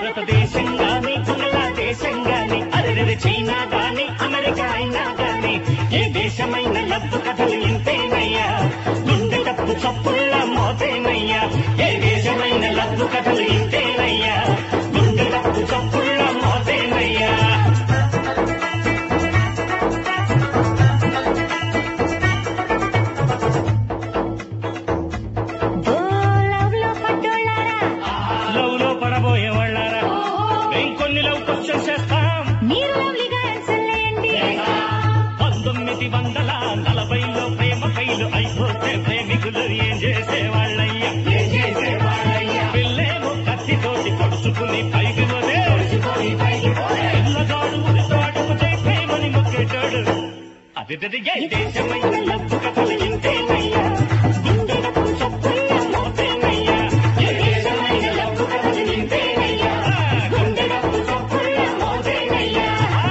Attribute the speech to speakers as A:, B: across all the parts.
A: భారతదేశం గాని బంగ్లాదేశం గాని అరెరె చైనా గాని అమెరికా అయినా గాని ఏ దేశమైన లబ్బు కథలు ఇంతేనయ్యా గుండె తప్పు చప్పుళ్ళ మోతేనయ్యా ఏ దేశమైన లబ్బు కథలు ఇంతేనయ్యా గుండె తప్పు చప్పుళ్ళ మోతేనయ్యా
B: ఓ లవ్ లో పడ్డోళ్ళారా
A: లవ్ లో పడబోయే వాళ్ళారా మేము కొన్ని లవ్ క్వశ్చన్స్ చేస్తాం
B: మీరు లవ్లీగా ఆన్సర్ లేయండి
A: పంతొమ్మిది వందల నలభైలో ప్రేమ ఫైలు అయిపోతే ప్రేమికులు ఏం చేసేవాళ్ళయ్యా పిల్లేమో కత్తితోటి పొడుచుకుని పైకి వదే పిల్లగాడు ఉరితాడు జై ప్రేమని మొక్కేటాడు అది ఏ దేశమైన లబ్బు కథలు ఇంతేనయ్యా గుండె తప్పు చప్పుళ్ళ మోతేనయ్యా ఏ దేశమైన లబ్బు కథలు ఇంతేనయ్యా గుండె తప్పు చప్పుళ్ళ మోతేనయ్యా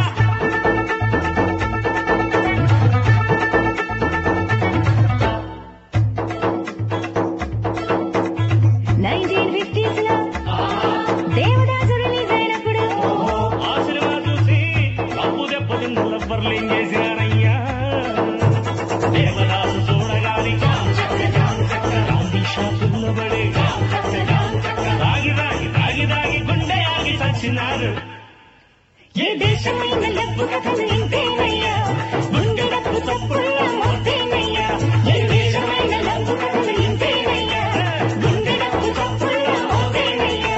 B: నైన్టీన్ ఫిఫ్టీస్ లో దేవదాసు రిలీజ్ అయినప్పుడు
A: ఆ సినిమా చూసి కప్పు దెబ్బతిన్న లవ్వర్లు ఏం చేసినారయ్యా దేవదాసు చూడగాని కాఫీ షాపుల్లో పడి తాగి తాగి తాగి తాగి గుండె ఆగి చచ్చినారు ఏ దేశమైన లబ్బు కథలు ఇంతేనయ్యా గుండె డప్పు చప్పుళ్ళ మోతేనయ్యా ఏ దేశమైన లబ్బు కథలు ఇంతేనయ్యా గుండె డప్పు చప్పుళ్ళ మోతేనయ్యా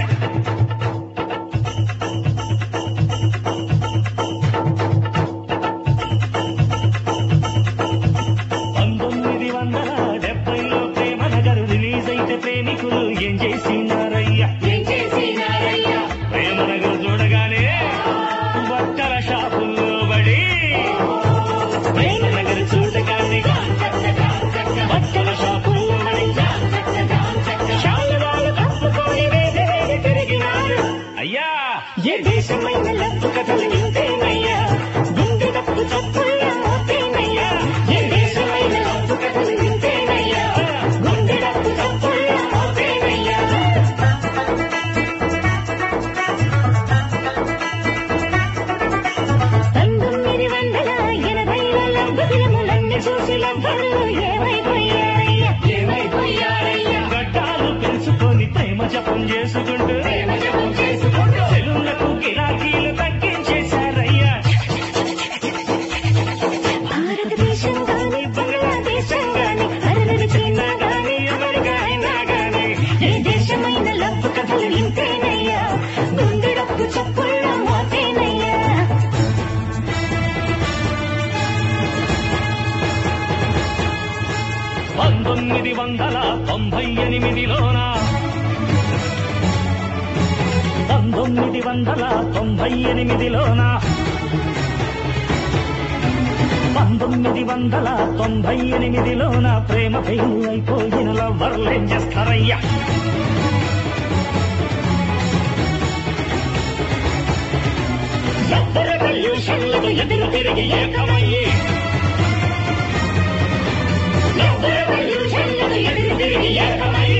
A: పంతొమ్మిది వందల డెబ్బైలో ప్రేమ నగరు రిలీజ్ అయితే ప్రేమికులు ఏం చేసినారయ్యా
B: ఏం చేసినారయ్యా
A: ప్రేమ నగరు చూడగానే బట్టల షాపుల్లో పడి ప్రేమ నగరు చూడగానే బట్టల షాపుల్లో పడి శాలువాలు కప్పుకొని వేరే తిరిగినారు అయ్యా ఏ దేశమైన లబ్బు కథలు ఇంతేనయ్యా గుండె తప్పు చప్పుళ్ళ మోతేనయ్యా ఏ దేశమైన లబ్బు కథలు ఇంతేనయ్యా గుండె తప్పు చప్పుళ్ళ మోతేనయ్యా
B: పంతొమ్మిది వందల ఎనభైలో లవ్ ఫిల్ములన్నీ చూసి లవ్వరు ఏమైపోయారయ్యా ఏమైపోయారయ్యా
A: గడ్డాలు పెంచుకొని ప్రేమ జపం చేసుకుంటూ
B: ప్రేమ జపం చేసుకుంటూ
A: సెలవులకు గిరాకీలు తగ్గించేశారయ్యా
B: భారతదేశం గాని బంగ్లాదేశం గాని అరవై చైనా గాని
A: అమెరికా అయినా గానీ
B: ఏ దేశమైన లవ్ కథలు ఇంతేనయ్యా గుండెడప్పు చప్పుళ్ళ మోతేనయ్యా
A: పంతొమ్మిది వందల తొంభై ఎనిమిదిలోన పంతొమ్మిది వందల తొంభై ఎనిమిదిలోన పంతొమ్మిది వందల తొంభై ఎనిమిదిలోన ప్రేమ ఫెయిల్ అయిపోయిన లవ్వర్లేం చేస్తారయ్యా ఎవ్వరి పొల్యూషన్లకు ఎదురు తిరిగి ఏకమయ్యి ఎవ్వరి పొల్యూషన్లకు ఎదురు తిరిగి ఏకమయ్యి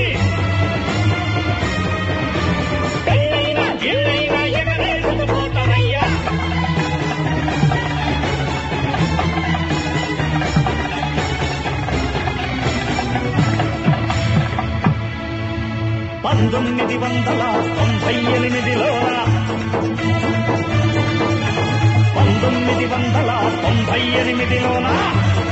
A: పెళ్ళైనా గిళ్ళైనా ఎగరేసుకుపోతారయ్యా పంతొమ్మిది వందల తొంభై ఎనిమిదిలోన పంతొమ్మిది వందల తొంభై ఎనిమిదిలోన